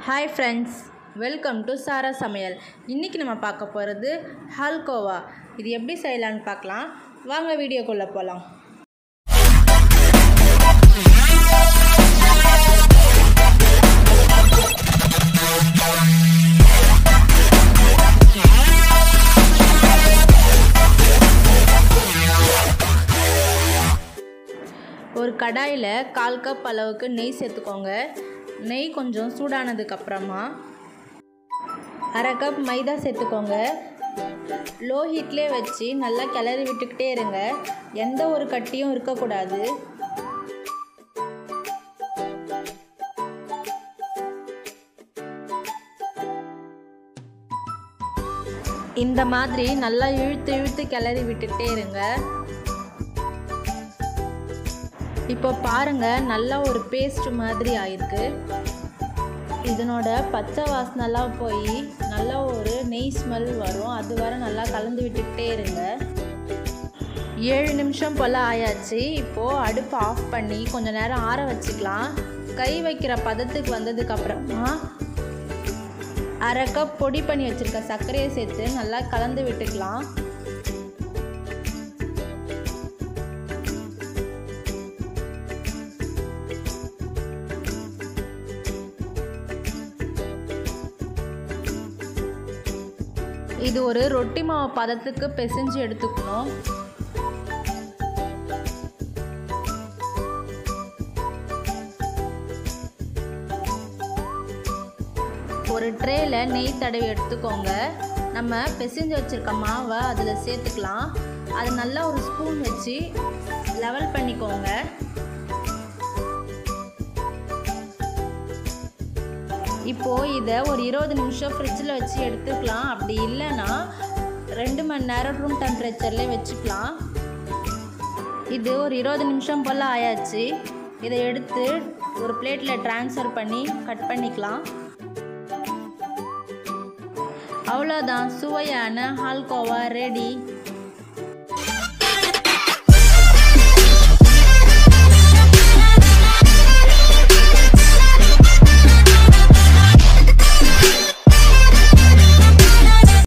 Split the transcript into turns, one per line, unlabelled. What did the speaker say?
hi friends welcome to Sara சமையல் இன்றைக்கி நம்ம பார்க்க போகிறது ஹால்கோவா இது எப்படி செய்யலான்னு பார்க்கலாம் வாங்க வீடியோக்குள்ளே போகலாம் ஒரு கடாயில் கால் கப் அளவுக்கு நெய் சேர்த்துக்கோங்க நெய் கொஞ்சம் சூடானதுக்கப்புறமா அரை கப் மைதா சேர்த்துக்கோங்க லோ ஹீட்லேயே வச்சு நல்லா கிளறி விட்டுக்கிட்டே இருங்க எந்த ஒரு கட்டியும் இருக்கக்கூடாது இந்த மாதிரி நல்லா இழுத்து இழுத்து கிளறி விட்டுக்கிட்டே இருங்க இப்போ பாருங்க நல்லா ஒரு பேஸ்ட் மாதிரி ஆயிருக்கு இதனோட பச்சை வாசனெல்லாம் போய் நல்லா ஒரு நெய் ஸ்மெல் வரும் அது வர நல்லா கலந்து விட்டுக்கிட்டே இருங்க ஏழு நிமிஷம் போல் ஆயாச்சு இப்போது அடுப்பு ஆஃப் பண்ணி கொஞ்சம் நேரம் ஆற வச்சுக்கலாம் கை வைக்கிற பதத்துக்கு வந்ததுக்கப்புறமா அரை கப் பொடி பண்ணி வச்சுருக்க சர்க்கரையை சேர்த்து நல்லா கலந்து விட்டுக்கலாம் இது ஒரு ரொட்டி மாவு பதத்துக்கு பிசைஞ்சு எடுத்துக்கணும் ஒரு ட்ரேயில் நெய் தடவி எடுத்துக்கோங்க நம்ம பிசைஞ்சு வச்சுருக்க மாவை அதில் சேர்த்துக்கலாம் அது நல்லா ஒரு ஸ்பூன் வச்சு லெவல் பண்ணிக்கோங்க இப்போது இதை ஒரு இருபது நிமிஷம் ஃப்ரிட்ஜில் வச்சு எடுத்துக்கலாம் அப்படி இல்லைன்னா ரெண்டு மணி நேரம் ரூம் டெம்பரேச்சர்லேயே வச்சுக்கலாம் இது ஒரு இருபது நிமிஷம் போல் ஆயாச்சு இதை எடுத்து ஒரு பிளேட்டில் ட்ரான்ஸ்ஃபர் பண்ணி கட் பண்ணிக்கலாம் அவ்வளோதான் சுவையான ஹால்கோவா ரெடி